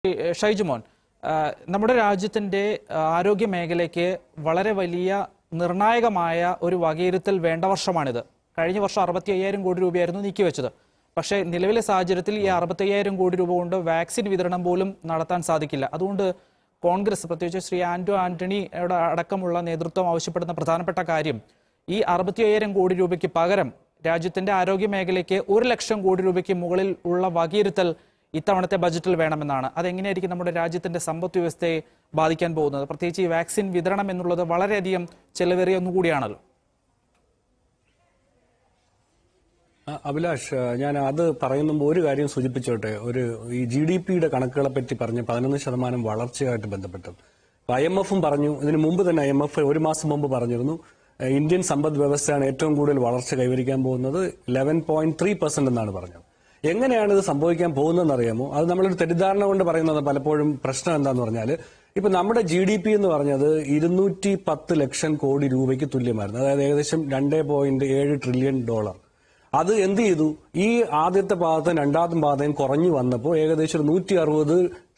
ഏഹ് ഷൈജുമോൻ ആ, നമ്മുടെ രാജ്യത്തിന്റെ ആ, ആരോഗ്യ മേഖലയ്ക്ക് വളരെ വലിയ നിർണായകമായ ഒരു വകയിരുത്തൽ വേണ്ട വർഷമാണിത് കഴിഞ്ഞ വർഷം അറുപത്തി അയ്യായിരം കോടി രൂപയായിരുന്നു നീക്കിവെച്ചത് പക്ഷേ നിലവിലെ സാഹചര്യത്തിൽ ഈ അറുപത്തി അയ്യായിരം കോടി രൂപ കൊണ്ട് വാക്സിൻ വിതരണം പോലും നടത്താൻ സാധിക്കില്ല അതുകൊണ്ട് കോൺഗ്രസ് പ്രത്യേകിച്ച് ശ്രീ ആന്റോ ആന്റണിയുടെ അടക്കമുള്ള നേതൃത്വം ആവശ്യപ്പെടുന്ന പ്രധാനപ്പെട്ട കാര്യം ഈ അറുപത്തി അയ്യായിരം കോടി രൂപയ്ക്ക് പകരം രാജ്യത്തിന്റെ ആരോഗ്യ മേഖലയ്ക്ക് ഒരു ലക്ഷം കോടി രൂപയ്ക്ക് മുകളിൽ ഉള്ള വകയിരുത്തൽ ഇത്തവണത്തെ ബജറ്റിൽ വേണമെന്നാണ് അതെങ്ങനെയായിരിക്കും നമ്മുടെ രാജ്യത്തിന്റെ സമ്പദ് വ്യവസ്ഥയെ ബാധിക്കാൻ പോകുന്നത് പ്രത്യേകിച്ച് ഈ വാക്സിൻ വിതരണം എന്നുള്ളത് വളരെയധികം ചെലവേറിയ ഒന്നുകൂടിയാണല്ലോ ആ, അഭിലാഷ് ആ, ഞാൻ അത് പറയുമ്പോൾ ഒരു കാര്യം സൂചിപ്പിച്ചോട്ടെ ഒരു ഈ ജി ഡി പിയുടെ കണക്കുകളെ പറ്റി പറഞ്ഞ് പതിനൊന്ന് ശതമാനം വളർച്ചയായിട്ട് ബന്ധപ്പെട്ട് ഐ എം എഫും പറഞ്ഞു ഇതിനു മുമ്പ് തന്നെ ഐ എം എഫ് ഒരു മാസം മുമ്പ് പറഞ്ഞിരുന്നു ആ, ഇന്ത്യൻ സമ്പദ് വ്യവസ്ഥയാണ് ഏറ്റവും കൂടുതൽ വളർച്ച കൈവരിക്കാൻ പോകുന്നത് ലെവൻ പോയിന്റ് ത്രീ പെർസെന്റ് എന്നാണ് പറഞ്ഞത് എങ്ങനെയാണ് ഇത് സംഭവിക്കാൻ പോകുന്നതെന്ന് അറിയാമോ അത് നമ്മളൊരു തെറ്റിദ്ധാരണ കൊണ്ട് പറയുന്നത് പലപ്പോഴും പ്രശ്നം എന്താന്ന് പറഞ്ഞാൽ ഇപ്പൊ നമ്മുടെ ജി ഡി പി എന്ന് പറഞ്ഞത് ഇരുന്നൂറ്റി പത്ത് ലക്ഷം കോടി രൂപയ്ക്ക് തുല്യമായിരുന്നു അതായത് ഏകദേശം രണ്ടേ പോയിന്റ് ഏഴ് ട്രില്യൺ ഡോളർ അത് എന്ത് ചെയ്തു ഈ ആദ്യത്തെ പാദത്തെയും രണ്ടാമത്തെ പാദയും കുറഞ്ഞു വന്നപ്പോൾ ഏകദേശം ഒരു നൂറ്റി അറുപത്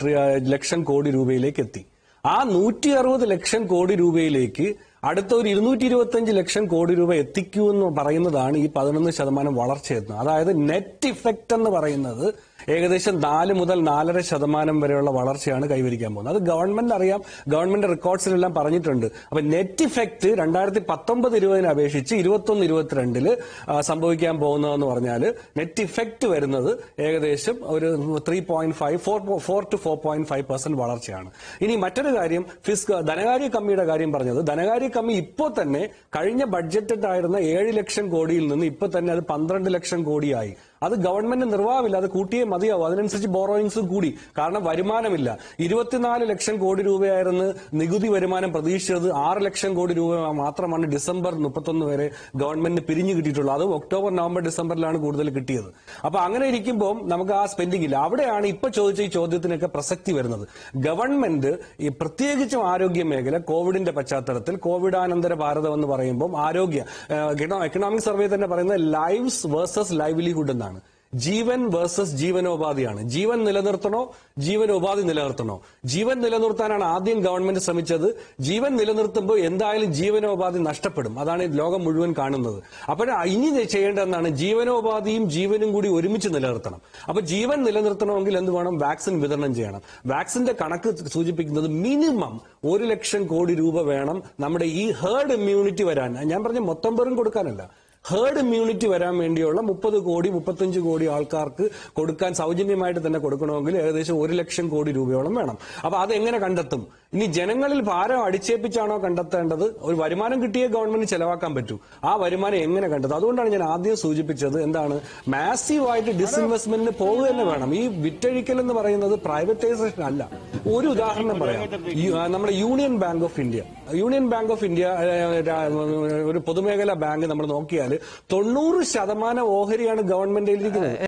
ലക്ഷം കോടി രൂപയിലേക്ക് എത്തി ആ നൂറ്റി അറുപത് ലക്ഷം കോടി രൂപയിലേക്ക് അടുത്ത ഒരു ഇരുന്നൂറ്റി ഇരുപത്തി ലക്ഷം കോടി രൂപ എത്തിക്കൂ എന്ന് പറയുന്നതാണ് ഈ പതിനൊന്ന് ശതമാനം വളർച്ച എത്തുന്നത് അതായത് നെറ്റ് ഇഫക്റ്റ് എന്ന് പറയുന്നത് ഏകദേശം നാല് മുതൽ നാലര ശതമാനം വരെയുള്ള വളർച്ചയാണ് കൈവരിക്കാൻ പോകുന്നത് അത് ഗവൺമെന്റ് അറിയാം ഗവൺമെന്റ് റെക്കോർഡ്സിലെല്ലാം പറഞ്ഞിട്ടുണ്ട് അപ്പൊ നെറ്റ് ഇഫക്റ്റ് രണ്ടായിരത്തി പത്തൊമ്പത് ഇരുപതിനെ അപേക്ഷിച്ച് ഇരുപത്തൊന്ന് ഇരുപത്തിരണ്ടില് ആ, സംഭവിക്കാൻ പോകുന്നതെന്ന് പറഞ്ഞാൽ നെറ്റ് ഇഫക്റ്റ് വരുന്നത് ഏകദേശം ഒരു three point five four four two four point five percent വളർച്ചയാണ് ഇനി മറ്റൊരു കാര്യം ഫിസ്ക ധനകാര്യ കമ്മിയുടെ കാര്യം പറഞ്ഞത് ധനകാര്യ കമ്മി ഇപ്പോൾ തന്നെ കഴിഞ്ഞ ബഡ്ജറ്റ് ആയിരുന്ന ഏഴ് ലക്ഷം കോടിയിൽ നിന്ന് ഇപ്പൊ തന്നെ അത് പന്ത്രണ്ട് ലക്ഷം കോടിയായി അത് ഗവൺമെന്റ് നിർവാഹമില്ല അത് കൂട്ടിയേ മതിയാവും അതിനനുസരിച്ച് ബോറോയിങ്സും കൂടി കാരണം വരുമാനമില്ല ഇരുപത്തിനാല് ലക്ഷം കോടി രൂപയായിരുന്നു നികുതി വരുമാനം പ്രതീക്ഷിച്ചത് ആറ് ലക്ഷം കോടി രൂപ മാത്രമാണ് ഡിസംബർ മുപ്പത്തൊന്ന് വരെ ഗവൺമെന്റിന് പിരിഞ്ഞു കിട്ടിയിട്ടുള്ളത് അത് ഒക്ടോബർ നവംബർ ഡിസംബറിലാണ് കൂടുതൽ കിട്ടിയത് അപ്പൊ അങ്ങനെ ഇരിക്കുമ്പോൾ നമുക്ക് ആ സ്പെൻഡിംഗ് ഇല്ല അവിടെയാണ് ഇപ്പൊ ചോദിച്ച ഈ ചോദ്യത്തിനൊക്കെ പ്രസക്തി വരുന്നത് ഗവൺമെന്റ് ഈ പ്രത്യേകിച്ചും ആരോഗ്യ മേഖല കോവിഡിന്റെ പശ്ചാത്തലത്തിൽ കോവിഡാനന്തര ഭാരതം എന്ന് പറയുമ്പോൾ ആരോഗ്യ എക്കണോമിക് സർവേ തന്നെ പറയുന്നത് ലൈവ്സ് വേഴ്സസ് ലൈവ്ലിഹുഡ് എന്നാണ് ജീവൻ വേഴ്സസ് ജീവനോപാധിയാണ് ജീവൻ നിലനിർത്തണോ ജീവനോപാധി നിലനിർത്തണോ ജീവൻ നിലനിർത്താനാണ് ആദ്യം ഗവൺമെന്റ് ശ്രമിച്ചത് ജീവൻ നിലനിർത്തുമ്പോൾ എന്തായാലും ജീവനോപാധി നഷ്ടപ്പെടും അതാണ് ഈ ലോകം മുഴുവൻ കാണുന്നത് അപ്പോൾ ഇനി ചെയ്യേണ്ടതെന്നാണ് ജീവനോപാധിയും ജീവനും കൂടി ഒരുമിച്ച് നിലനിർത്തണം അപ്പൊ ജീവൻ നിലനിർത്തണമെങ്കിൽ എന്ത് വേണം വാക്സിൻ വിതരണം ചെയ്യണം വാക്സിന്റെ കണക്ക് സൂചിപ്പിക്കുന്നത് മിനിമം ഒരു ലക്ഷം കോടി രൂപ വേണം നമ്മുടെ ഈ ഹേർഡ് ഇമ്മ്യൂണിറ്റി വരാൻ ഞാൻ പറഞ്ഞ മൊത്തം പേരും കൊടുക്കാനല്ല ഹേർഡ് ഇമ്മ്യൂണിറ്റി വരാൻ വേണ്ടിയുള്ള മുപ്പത് കോടി മുപ്പത്തഞ്ച് കോടി ആൾക്കാർക്ക് കൊടുക്കാൻ സൗജന്യമായിട്ട് തന്നെ കൊടുക്കണമെങ്കിൽ ഏകദേശം ഒരു ലക്ഷം കോടി രൂപയോളം വേണം അപ്പൊ അത് എങ്ങനെ കണ്ടെത്തും ഇനി ജനങ്ങളിൽ ഭാരം അടിച്ചേപ്പിച്ചാണോ കണ്ടെത്തേണ്ടത് ഒരു വരുമാനം കിട്ടിയേ ഗവൺമെന്റ് ചെലവാക്കാൻ പറ്റൂ ആ വരുമാനം എങ്ങനെ കണ്ടെത്തും അതുകൊണ്ടാണ് ഞാൻ ആദ്യം സൂചിപ്പിച്ചത് എന്താണ് മാസീവായിട്ട് ഡിസ്ഇൻവെസ്റ്റ്മെന്റിന് പോകുക തന്നെ വേണം ഈ വിറ്റഴിക്കൽ എന്ന് പറയുന്നത് പ്രൈവറ്റൈസേഷൻ അല്ല ഒരു ഉദാഹരണം പറയാം ഈ- ആ, നമ്മുടെ union bank of India union bank of India ഏഹ്, രാ- ഒരു പൊതുമേഖലാ ബാങ്ക് നമ്മൾ നോക്കിയാൽ തൊണ്ണൂറ് ശതമാനം ഓഹരിയാണ് ഗവൺമെന്റിൽ ഇരിക്കുന്നത്